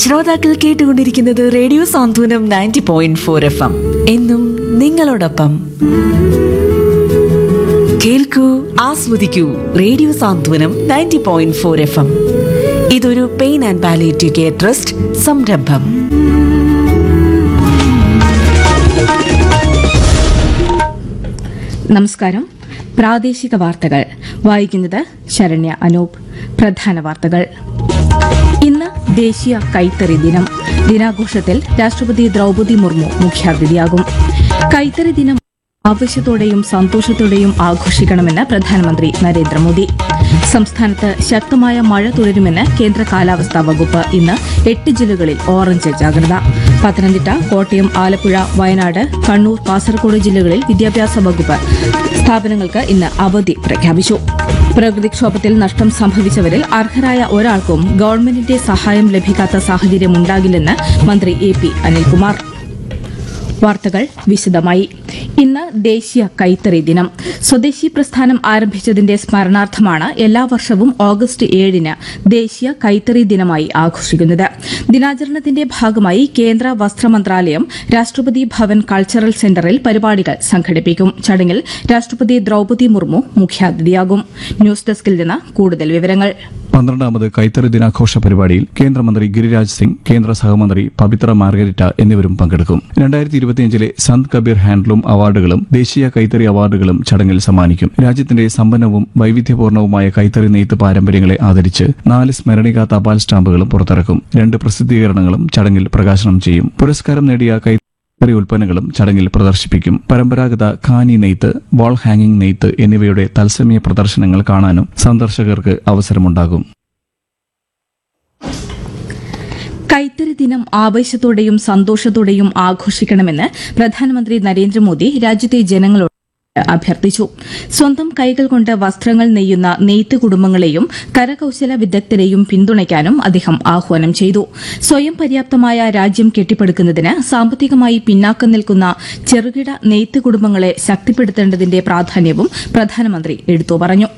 ശ്രോതാക്കൾ കേട്ടുകൊണ്ടിരിക്കുന്നത് radio Santhwanam ninety point four F M എന്നും നിങ്ങളോടൊപ്പം കേൾക്കൂ ആസ്വദിക്കൂ radio Santhwanam ninety point four F M ഇതൊരു pain and palliative care trust സംരംഭം നമസ്കാരം പ്രാദേശിക വാർത്തകൾ വായിക്കുന്നത് ശരണ്യ അനൂപ് പ്രധാന വാർത്തകൾ ഇന്ന് ദേശീയ കൈത്തറി ദിനം ദിനാഘോഷത്തിൽ രാഷ്ട്രപതി ദ്രൗപദി മുർമു മുഖ്യാതിഥിയാകും കൈത്തറി ദിനം ആവശ്യത്തോടെയും സന്തോഷത്തോടെയും ആഘോഷിക്കണമെന്ന് പ്രധാനമന്ത്രി നരേന്ദ്രമോദി സംസ്ഥാനത്ത് ശക്തമായ മഴ തുടരുമെന്ന് കേന്ദ്ര കാലാവസ്ഥാ വകുപ്പ് ഇന്ന് എട്ട് ജില്ലകളിൽ ഓറഞ്ച് ജാഗ്രത പത്തനംതിട്ട കോട്ടയം ആലപ്പുഴ വയനാട് കണ്ണൂർ കാസർഗോഡ് ജില്ലകളിൽ വിദ്യാഭ്യാസ വകുപ്പ് സ്ഥാപനങ്ങൾക്ക് ഇന്ന് അവധി പ്രഖ്യാപിച്ചു പ്രകൃതിക്ഷോഭത്തിൽ നഷ്ടം സംഭവിച്ചവരിൽ അർഹരായ ഒരാൾക്കും ഗവൺമെന്റിന്റെ സഹായം ലഭിക്കാത്ത സാഹചര്യമുണ്ടാകില്ലെന്ന് മന്ത്രി എ പി അനിൽകുമാർ വാർത്തകൾ വിശദമായി ഇന്ന് ദേശീയ കൈത്തറി ദിനം സ്വദേശി പ്രസ്ഥാനം ആരംഭിച്ചതിന്റെ സ്മരണാർത്ഥമാണ് എല്ലാ വർഷവും ഓഗസ്റ്റ് ഏഴിന് ദേശീയ കൈത്തറി ദിനമായി ആഘോഷിക്കുന്നത് ദിനാചരണത്തിന്റെ ഭാഗമായി കേന്ദ്ര വസ്ത്ര മന്ത്രാലയം രാഷ്ട്രപതി ഭവൻ കൾച്ചറൽ സെന്ററിൽ പരിപാടികൾ സംഘടിപ്പിക്കും ചടങ്ങിൽ രാഷ്ട്രപതി ദ്രൌപദി മുർമു മുഖ്യാതിഥിയാകും ന്യൂസ് ഡെസ്കിൽ നിന്ന് കൂടുതൽ വിവരങ്ങൾ പന്ത്രണ്ടാമത് കൈത്തറി ദിനാഘോഷ പരിപാടിയിൽ കേന്ദ്രമന്ത്രി ഗിരിരാജ് സിംഗ് കേന്ദ്ര സഹമന്ത്രി പവിത്ര മാർഗരിറ്റ എന്നിവരും പങ്കെടുക്കും രണ്ടായിരത്തി ഇരുപത്തിയഞ്ചിലെ സന്ത് കബീർ ഹാൻഡ്ലൂം അവാർഡുകളും ദേശീയ കൈത്തറി അവാർഡുകളും ചടങ്ങിൽ സമ്മാനിക്കും രാജ്യത്തിന്റെ സമ്പന്നവും വൈവിധ്യപൂർണവുമായ കൈത്തറി നെയ്ത്ത് പാരമ്പര്യങ്ങളെ ആദരിച്ച് നാല് സ്മരണിക തപാൽ സ്റ്റാമ്പുകളും പുറത്തിറക്കും രണ്ട് പ്രസിദ്ധീകരണങ്ങളും ചടങ്ങിൽ പ്രകാശനം ചെയ്യും പുരസ്കാരം നേടിയ കൈ കൈത്തറി ഉൽപ്പന്നങ്ങളും ചടങ്ങിൽ പ്രദർശിപ്പിക്കും പരമ്പരാഗത ഖാനി നെയ്ത്ത് വാൾ ഹാങ്ങിംഗ് നെയ്ത്ത് എന്നിവയുടെ തത്സമയ പ്രദർശനങ്ങൾ കാണാനും സന്ദർശകർക്ക് അവസരമുണ്ടാകും കൈത്തറി ദിനം ആവേശത്തോടെയും സന്തോഷത്തോടെയും ആഘോഷിക്കണമെന്ന് പ്രധാനമന്ത്രി നരേന്ദ്രമോദി രാജ്യത്തെ ജനങ്ങളോട് അഭ്യർത്ഥിച്ചു സ്വന്തം കൈകൾ കൊണ്ട് വസ്ത്രങ്ങൾ നെയ്യുന്ന നെയ്ത്ത് കുടുംബങ്ങളെയും കരകൌശല വിദഗ്ധരെയും പിന്തുണയ്ക്കാനും അദ്ദേഹം ആഹ്വാനം ചെയ്തു സ്വയം പര്യാപ്തമായ രാജ്യം കെട്ടിപ്പടുക്കുന്നതിന് സാമ്പത്തികമായി പിന്നാക്കം നിൽക്കുന്ന ചെറുകിട നെയ്ത്ത് കുടുംബങ്ങളെ ശക്തിപ്പെടുത്തേണ്ടതിന്റെ പ്രാധാന്യവും പ്രധാനമന്ത്രി എടുത്തു പറഞ്ഞു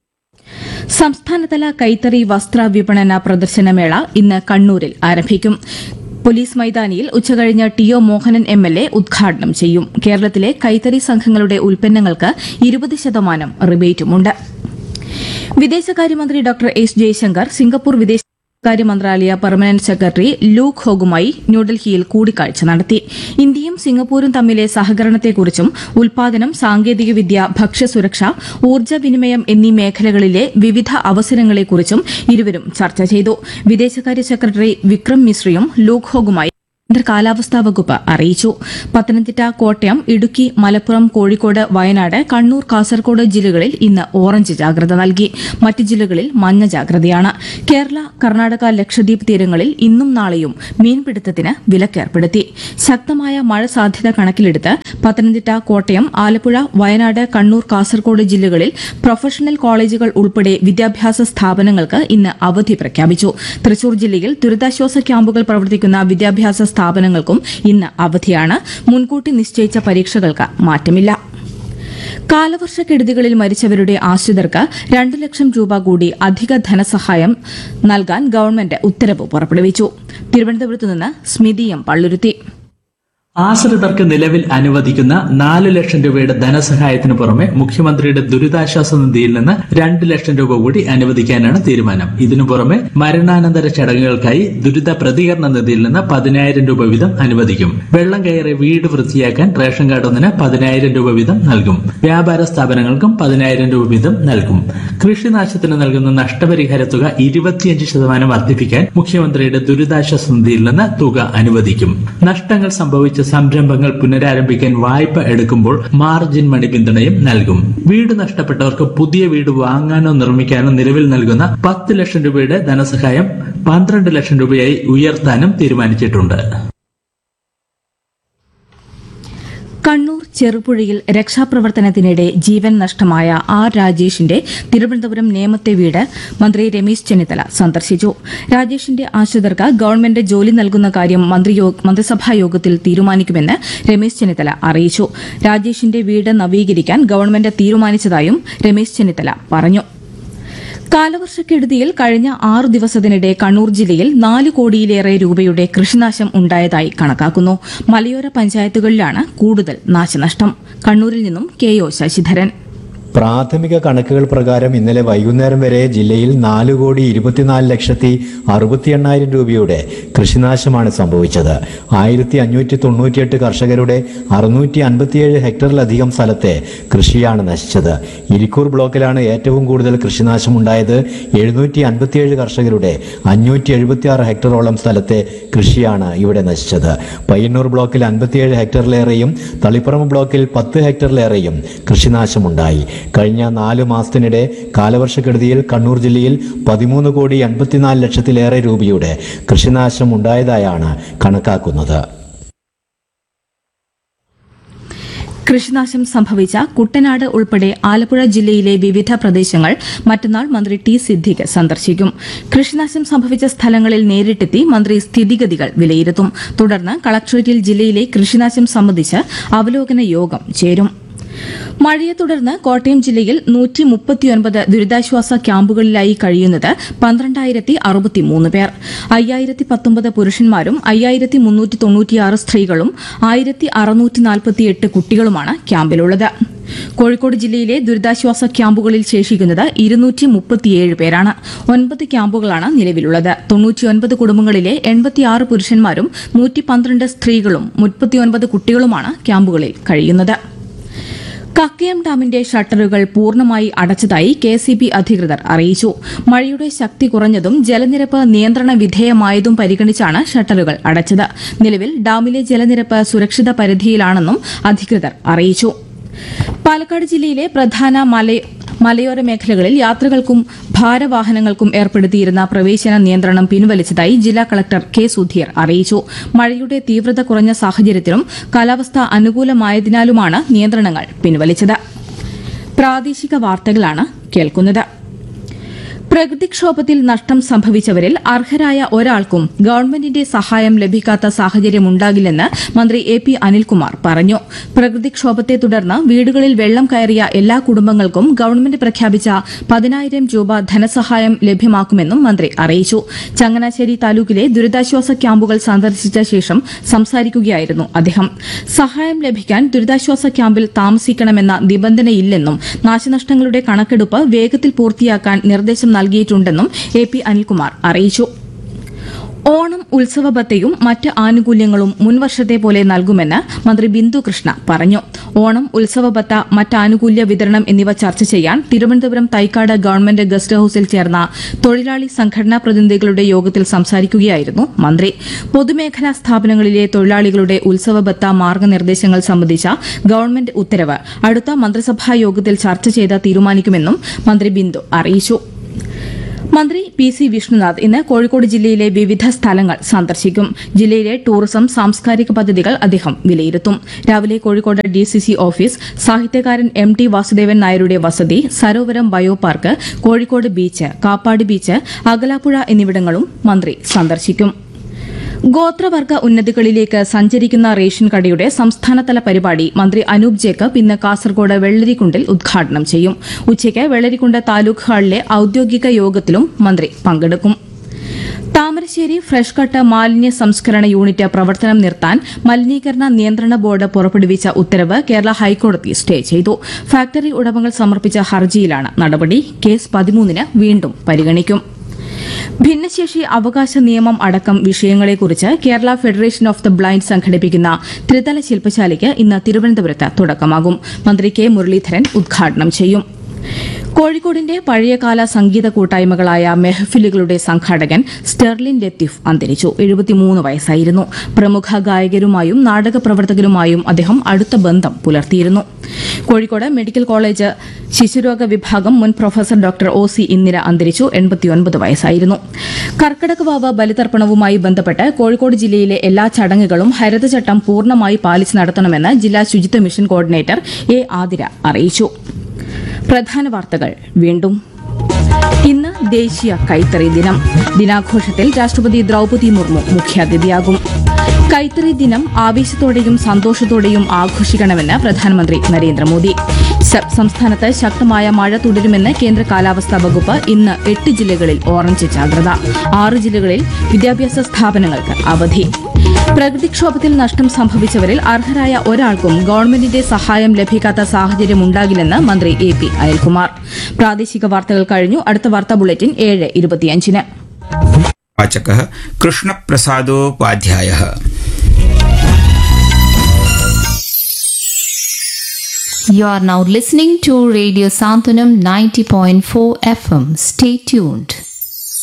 സംസ്ഥാനതല കൈത്തറി വസ്ത്ര വിപണന പ്രദർശനമേള ഇന്ന് കണ്ണൂരിൽ ആരംഭിക്കും പോലീസ് മൈതാനിയിൽ ഉച്ചകഴിഞ്ഞ് T O Mohanan M L A ഉദ്ഘാടനം ചെയ്യും കേരളത്തിലെ കൈത്തറി സംഘങ്ങളുടെ ഉൽപ്പന്നങ്ങൾക്ക് ഇരുപത് ശതമാനം റിബേറ്റുമുണ്ട് വിദേശകാര്യമന്ത്രി ഡോക്ടർ എസ് ജയശങ്കർ സിംഗപ്പൂർ വിദേശകാര്യ മന്ത്രാലയ പെർമനന്റ് സെക്രട്ടറി ലൂക്ക് ഹോഗുമായി ന്യൂഡൽഹിയിൽ കൂടിക്കാഴ്ച നടത്തി ഇന്ത്യയും സിംഗപ്പൂരും തമ്മിലെ സഹകരണത്തെക്കുറിച്ചും ഉൽപാദനം സാങ്കേതികവിദ്യ ഭക്ഷ്യസുരക്ഷ ഊർജ്ജ വിനിമയം എന്നീ മേഖലകളിലെ വിവിധ അവസരങ്ങളെക്കുറിച്ചും ഇരുവരും ചർച്ച ചെയ്തു വിദേശകാര്യ സെക്രട്ടറി വിക്രം മിശ്രയും ലൂക്ക് ഹോഗുമായി കേന്ദ്ര കാലാവസ്ഥാ വകുപ്പ് അറിയിച്ചു പത്തനംതിട്ട കോട്ടയം ഇടുക്കി മലപ്പുറം കോഴിക്കോട് വയനാട് കണ്ണൂർ കാസർഗോഡ് ജില്ലകളിൽ ഇന്ന് ഓറഞ്ച് ജാഗ്രത നൽകി മറ്റ് ജില്ലകളിൽ മഞ്ഞ ജാഗ്രതയാണ് കേരള കർണാടക ലക്ഷദ്വീപ് തീരങ്ങളിൽ ഇന്നും നാളെയും മീൻപിടുത്തത്തിന് വിലക്കേർപ്പെടുത്തി ശക്തമായ മഴ സാധ്യത കണക്കിലെടുത്ത് പത്തനംതിട്ട കോട്ടയം ആലപ്പുഴ വയനാട് കണ്ണൂർ കാസർഗോഡ് ജില്ലകളിൽ പ്രൊഫഷണൽ കോളേജുകൾ ഉൾപ്പെടെ വിദ്യാഭ്യാസ സ്ഥാപനങ്ങൾക്ക് ഇന്ന് അവധി പ്രഖ്യാപിച്ചു തൃശൂർ ജില്ലയിൽ ദുരിതാശ്വാസ ക്യാമ്പുകൾ പ്രവർത്തിക്കുന്ന വിദ്യാഭ്യാസ സ്ഥാപനങ്ങൾക്കും ഇന്ന് അവധിയാണ് മുൻകൂട്ടി നിശ്ചയിച്ച പരീക്ഷകൾക്ക് മാറ്റമില്ല കാലവർഷക്കെടുതികളിൽ മരിച്ചവരുടെ ആശ്രിതർക്ക് രണ്ട് ലക്ഷം രൂപ കൂടി അധിക ധനസഹായം നൽകാൻ ഗവൺമെന്റ് ഉത്തരവ് പുറപ്പെടുവിച്ചു തിരുവനന്തപുരത്ത് നിന്ന് സ്മിതി എം പള്ളുരുത്തി ആശ്രിതർക്ക് നിലവിൽ അനുവദിക്കുന്ന നാല് ലക്ഷം രൂപയുടെ ധനസഹായത്തിന് പുറമെ മുഖ്യമന്ത്രിയുടെ ദുരിതാശ്വാസ നിധിയിൽ നിന്ന് രണ്ട് ലക്ഷം രൂപ കൂടി അനുവദിക്കാനാണ് തീരുമാനം ഇതിനു പുറമെ മരണാനന്തര ചടങ്ങുകൾക്കായി ദുരിത പ്രതികരണ നിധിയിൽ നിന്ന് പതിനായിരം രൂപ വീതം അനുവദിക്കും വെള്ളം കയറി വീട് വൃത്തിയാക്കാൻ റേഷൻ കാർഡ് ഒന്നിന് പതിനായിരം രൂപ വീതം നൽകും വ്യാപാര സ്ഥാപനങ്ങൾക്കും പതിനായിരം രൂപ വീതം നൽകും കൃഷിനാശത്തിന് നൽകുന്ന നഷ്ടപരിഹാര തുക ഇരുപത്തിയഞ്ച് ശതമാനം വർദ്ധിപ്പിക്കാൻ മുഖ്യമന്ത്രിയുടെ ദുരിതാശ്വാസ നിധിയിൽ നിന്ന് തുക അനുവദിക്കും നഷ്ടങ്ങൾ സംഭവിച്ച സംരംഭങ്ങൾ പുനരാരംഭിക്കാൻ വായ്പ എടുക്കുമ്പോൾ മാർജിൻ മണി പിന്തുണയും നൽകും വീട് നഷ്ടപ്പെട്ടവർക്ക് പുതിയ വീട് വാങ്ങാനോ നിർമ്മിക്കാനോ നിലവിൽ നൽകുന്ന പത്ത് ലക്ഷം രൂപയുടെ ധനസഹായം പന്ത്രണ്ട് ലക്ഷം രൂപയായി ഉയർത്താനും തീരുമാനിച്ചിട്ടുണ്ട് കണ്ണൂർ ചെറുപുഴയിൽ രക്ഷാപ്രവർത്തനത്തിനിടെ ജീവൻ നഷ്ടമായ ആർ രാജേഷിന്റെ തിരുവനന്തപുരം നേമത്തെ വീട് മന്ത്രി രമേശ് ചെന്നിത്തല സന്ദർശിച്ചു രാജേഷിന്റെ ആശ്രിതർക്ക് ഗവൺമെന്റ് ജോലി നൽകുന്ന കാര്യം മന്ത്രിയോ- മന്ത്രിസഭാ യോഗത്തിൽ തീരുമാനിക്കുമെന്ന് രമേശ് ചെന്നിത്തല അറിയിച്ചു രാജേഷിന്റെ വീട് നവീകരിക്കാൻ ഗവൺമെന്റ് തീരുമാനിച്ചതായും രമേശ് ചെന്നിത്തല പറഞ്ഞു കാലവർഷക്കെടുതിയിൽ കഴിഞ്ഞ ആറു ദിവസത്തിനിടെ കണ്ണൂർ ജില്ലയിൽ നാല് കോടിയിലേറെ രൂപയുടെ കൃഷിനാശം ഉണ്ടായതായി കണക്കാക്കുന്നു മലയോര പഞ്ചായത്തുകളിലാണ് കൂടുതൽ നാശനഷ്ടം കണ്ണൂരിൽ നിന്നും കെ ഒ ശശിധരൻ പ്രാഥമിക കണക്കുകൾ പ്രകാരം ഇന്നലെ വൈകുന്നേരം വരെ ജില്ലയിൽ നാല് കോടി ഇരുപത്തിനാല് ലക്ഷത്തി അറുപത്തി എണ്ണായിരം രൂപയുടെ കൃഷിനാശമാണ് സംഭവിച്ചത് ആയിരത്തി അഞ്ഞൂറ്റി തൊണ്ണൂറ്റിയെട്ട് കർഷകരുടെ അറുന്നൂറ്റി അൻപത്തിയേഴ് ഹെക്ടറിലധികം സ്ഥലത്തെ കൃഷിയാണ് നശിച്ചത് ഇരിക്കൂർ ബ്ലോക്കിലാണ് ഏറ്റവും കൂടുതൽ കൃഷിനാശമുണ്ടായത് എഴുന്നൂറ്റി അൻപത്തിയേഴ് കർഷകരുടെ അഞ്ഞൂറ്റി എഴുപത്തിയാറ് ഹെക്ടറോളം സ്ഥലത്തെ കൃഷിയാണ് ഇവിടെ നശിച്ചത് പയ്യന്നൂർ ബ്ലോക്കിൽ അൻപത്തിയേഴ് ഹെക്ടറിലേറെയും തളിപ്പറമ്പ് ബ്ലോക്കിൽ പത്ത് ഹെക്ടറിലേറെയും കൃഷിനാശമുണ്ടായി കഴിഞ്ഞ നാല് മാസത്തിനിടെ കാലവർഷക്കെടുതിയിൽ കണ്ണൂർ ജില്ലയിൽ പതിമൂന്ന് കോടി എൺപത്തിനാല് ലക്ഷത്തിലേറെ രൂപയുടെ കൃഷിനാശം ഉണ്ടായതായാണ് കണക്കാക്കുന്നത് കൃഷിനാശം സംഭവിച്ച കുട്ടനാട് ഉൾപ്പെടെ ആലപ്പുഴ ജില്ലയിലെ വിവിധ പ്രദേശങ്ങൾ മറ്റന്നാൾ മന്ത്രി ടി സിദ്ദിഖ് സന്ദർശിക്കും കൃഷിനാശം സംഭവിച്ച സ്ഥലങ്ങളിൽ നേരിട്ടെത്തി മന്ത്രി സ്ഥിതിഗതികൾ വിലയിരുത്തും തുടർന്ന് കളക്ടറേറ്റിൽ ജില്ലയിലെ കൃഷിനാശം സംബന്ധിച്ച് അവലോകന യോഗം ചേരും മഴയെ തുടർന്ന് കോട്ടയം ജില്ലയിൽ നൂറ്റി മുപ്പത്തിയൊൻപത് ദുരിതാശ്വാസ ക്യാമ്പുകളിലായി കഴിയുന്നത് പന്ത്രണ്ടായിരത്തി അറുപത്തിമൂന്ന് പേർ അയ്യായിരത്തി പത്തൊമ്പത് പുരുഷന്മാരും അയ്യായിരത്തി മുന്നൂറ്റി തൊണ്ണൂറ്റിയാറ് സ്ത്രീകളും ആയിരത്തി അറുന്നൂറ്റി നാൽപ്പത്തിയെട്ട് കുട്ടികളുമാണ് ക്യാമ്പിലുള്ളത് കോഴിക്കോട് ജില്ലയിലെ ദുരിതാശ്വാസ ക്യാമ്പുകളിൽ ശേഷിക്കുന്നത് ഇരുന്നൂറ്റി മുപ്പത്തിയേഴ് പേരാണ് ഒൻപത് ക്യാമ്പുകളാണ് നിലവിലുള്ളത് തൊണ്ണൂറ്റിയൊൻപത് കുടുംബങ്ങളിലെ എൺപത്തിയാറ് പുരുഷന്മാരും നൂറ്റി പന്ത്രണ്ട് സ്ത്രീകളും മുപ്പത്തിയൊൻപത് കുട്ടികളുമാണ് ക്യാമ്പുകളിൽ കഴിയുന്നത് കക്കയം ഡാമിന്റെ ഷട്ടറുകൾ പൂർണ്ണമായി അടച്ചതായി കെ സി ബി അധികൃതർ അറിയിച്ചു മഴയുടെ ശക്തി കുറഞ്ഞതും ജലനിരപ്പ് നിയന്ത്രണ വിധേയമായതും പരിഗണിച്ചാണ് ഷട്ടറുകൾ അടച്ചത് നിലവിൽ ഡാമിലെ ജലനിരപ്പ് സുരക്ഷിത പരിധിയിലാണെന്നും അധികൃതർ അറിയിച്ചു പാലക്കാട് ജില്ലയിലെ പ്രധാന മല മലയോര മേഖലകളിൽ യാത്രകൾക്കും ഭാരവാഹനങ്ങൾക്കും ഏർപ്പെടുത്തിയിരുന്ന പ്രവേശന നിയന്ത്രണം പിൻവലിച്ചതായി ജില്ലാ കളക്ടർ കെ സുധീർ അറിയിച്ചു മഴയുടെ തീവ്രത കുറഞ്ഞ സാഹചര്യത്തിലും കാലാവസ്ഥ അനുകൂലമായതിനാലുമാണ് നിയന്ത്രണങ്ങൾ പിൻവലിച്ചത് പ്രാദേശിക വാർത്തകളാണ് കേൾക്കുന്നത് പ്രകൃതിക്ഷോഭത്തിൽ നഷ്ടം സംഭവിച്ചവരിൽ അർഹരായ ഒരാൾക്കും ഗവൺമെന്റിന്റെ സഹായം ലഭിക്കാത്ത സാഹചര്യമുണ്ടാകില്ലെന്ന് മന്ത്രി എ പി അനിൽകുമാർ പറഞ്ഞു പ്രകൃതിക്ഷോഭത്തെ തുടർന്ന് വീടുകളിൽ വെള്ളം കയറിയ എല്ലാ കുടുംബങ്ങൾക്കും ഗവൺമെന്റ് പ്രഖ്യാപിച്ച പതിനായിരം രൂപ ധനസഹായം ലഭ്യമാക്കുമെന്നും മന്ത്രി അറിയിച്ചു ചങ്ങനാശ്ശേരി താലൂക്കിലെ ദുരിതാശ്വാസ ക്യാമ്പുകൾ സന്ദർശിച്ച ശേഷം സംസാരിക്കുകയായിരുന്നു അദ്ദേഹം സഹായം ലഭിക്കാൻ ദുരിതാശ്വാസ ക്യാമ്പിൽ താമസിക്കണമെന്ന നിബന്ധനയില്ലെന്നും നാശനഷ്ടങ്ങളുടെ കണക്കെടുപ്പ് വേഗത്തിൽ പൂർത്തിയാക്കാൻ നിർദ്ദേശം നൽകിയിട്ടുണ്ടെന്നും എ പി അനിൽകുമാർ അറിയിച്ചു ഓണം ഉത്സവ ബത്തയും മറ്റ് ആനുകൂല്യങ്ങളും മുൻവർഷത്തെ പോലെ നൽകുമെന്ന് മന്ത്രി ബിന്ദു കൃഷ്ണ പറഞ്ഞു ഓണം ഉത്സവ ബത്ത മറ്റ് ആനുകൂല്യ വിതരണം എന്നിവ ചർച്ച ചെയ്യാൻ തിരുവനന്തപുരം തൈക്കാട് ഗവൺമെന്റ് ഗസ്റ്റ് ഹൌസിൽ ചേർന്ന തൊഴിലാളി സംഘടനാ പ്രതിനിധികളുടെ യോഗത്തിൽ സംസാരിക്കുകയായിരുന്നു മന്ത്രി പൊതുമേഖലാ സ്ഥാപനങ്ങളിലെ തൊഴിലാളികളുടെ ഉത്സവ ബത്ത മാർഗനിർദ്ദേശങ്ങൾ സംബന്ധിച്ച ഗവൺമെന്റ് ഉത്തരവ് അടുത്ത മന്ത്രിസഭാ യോഗത്തിൽ ചർച്ച ചെയ്ത് തീരുമാനിക്കുമെന്നും മന്ത്രി ബിന്ദു അറിയിച്ചു മന്ത്രി പി സി വിഷ്ണുനാഥ് ഇന്ന് കോഴിക്കോട് ജില്ലയിലെ വിവിധ സ്ഥലങ്ങൾ സന്ദർശിക്കും ജില്ലയിലെ ടൂറിസം സാംസ്കാരിക പദ്ധതികൾ അദ്ദേഹം വിലയിരുത്തും രാവിലെ Kozhikode D C C office സാഹിത്യകാരൻ എം ടി വാസുദേവൻ നായരുടെ വസതി Sarovaram bio park Kozhikode beach Kappad beach Akalapuzha എന്നിവിടങ്ങളും മന്ത്രി സന്ദർശിക്കും ഗോത്രവർഗ ഉന്നതികളിലേക്ക് സഞ്ചരിക്കുന്ന റേഷൻ കടയുടെ സംസ്ഥാനതല പരിപാടി മന്ത്രി അനൂപ് ജേക്കബ് ഇന്ന് കാസർഗോഡ് വെള്ളരിക്കുണ്ടിൽ ഉദ്ഘാടനം ചെയ്യും ഉച്ചയ്ക്ക് വെള്ളരിക്കുണ്ട് താലൂക്ക് ഹാളിലെ ഔദ്യോഗിക യോഗത്തിലും മന്ത്രി പങ്കെടുക്കും താമരശ്ശേരി ഫ്രഷ് കട്ട് മാലിന്യ സംസ്കരണ യൂണിറ്റ് പ്രവർത്തനം നിർത്താൻ മലിനീകരണ നിയന്ത്രണ ബോർഡ് പുറപ്പെടുവിച്ച ഉത്തരവ് കേരള ഹൈക്കോടതി സ്റ്റേ ചെയ്തു ഫാക്ടറി ഉടമകൾ സമർപ്പിച്ച ഹർജിയിലാണ് നടപടി കേസ് പതിമൂന്നിന് വീണ്ടും പരിഗണിക്കും ഭിന്നശേഷി അവകാശ നിയമം അടക്കം വിഷയങ്ങളെക്കുറിച്ച് Kerala federation of the blind സംഘടിപ്പിക്കുന്ന ത്രിതല ശില്പശാലയ്ക്ക് ഇന്ന് തിരുവനന്തപുരത്ത് തുടക്കമാകും മന്ത്രി കെ മുരളീധരൻ ഉദ്ഘാടനം ചെയ്യും കോഴിക്കോടിന്റെ പഴയകാല സംഗീത കൂട്ടായ്മകളായ മെഹഫിലുകളുടെ സംഘാടകൻ സ്റ്റെർലിൻ ലത്തീഫ് അന്തരിച്ചു എഴുപത്തിമൂന്ന് വയസ്സായിരുന്നു പ്രമുഖ ഗായകരുമായും നാടക പ്രവർത്തകരുമായും അദ്ദേഹം അടുത്ത ബന്ധം പുലർത്തിയിരുന്നു കോഴിക്കോട് മെഡിക്കൽ കോളേജ് ശിശുരോഗ വിഭാഗം മുൻ professor doctor O C Indira അന്തരിച്ചു എൺപത്തിയൊൻപത് വയസ്സായിരുന്നു കർക്കടകവാവ് ബലിതർപ്പണവുമായി ബന്ധപ്പെട്ട് കോഴിക്കോട് ജില്ലയിലെ എല്ലാ ചടങ്ങുകളും ഹരിതചട്ടം പൂർണ്ണമായി പാലിച്ച് നടത്തണമെന്ന് ജില്ലാ ശുചിത്വ മിഷൻ കോർഡിനേറ്റർ എ ആതിര അറിയിച്ചു പ്രധാന വാർത്തകൾ വീണ്ടും ഇന്ന് ദേശീയ കൈത്തറി ദിനം ദിനാഘോഷത്തിൽ രാഷ്ട്രപതി ദ്രൌപതി മുർമു മുഖ്യാതിഥിയാകും കൈത്തറി ദിനം ആവേശത്തോടെയും സന്തോഷത്തോടെയും ആഘോഷിക്കണമെന്ന് പ്രധാനമന്ത്രി നരേന്ദ്രമോദി സ- സംസ്ഥാനത്ത് ശക്തമായ മഴ തുടരുമെന്ന് കേന്ദ്ര കാലാവസ്ഥാ വകുപ്പ് ഇന്ന് എട്ട് ജില്ലകളിൽ ഓറഞ്ച് ജാഗ്രത ആറ് ജില്ലകളിൽ വിദ്യാഭ്യാസ സ്ഥാപനങ്ങൾക്ക് അവധി പ്രകൃതിക്ഷോഭത്തിൽ നഷ്ടം സംഭവിച്ചവരിൽ അർഹരായ ഒരാൾക്കും ഗവൺമെന്റിന്റെ സഹായം ലഭിക്കാത്ത സാഹചര്യം ഉണ്ടാകില്ലെന്ന് മന്ത്രി എ പി അയൽകുമാർ പ്രാദേശിക വാർത്തകൾ കഴിഞ്ഞു അടുത്ത വാർത്താ ബുള്ളറ്റിൻ ഏഴ് ഇരുപത്തിയഞ്ചിന് वाचकः कृष्णप्रसादोपाध्यायः You are now listening to Radio Santanam 90.4 FM. Stay tuned.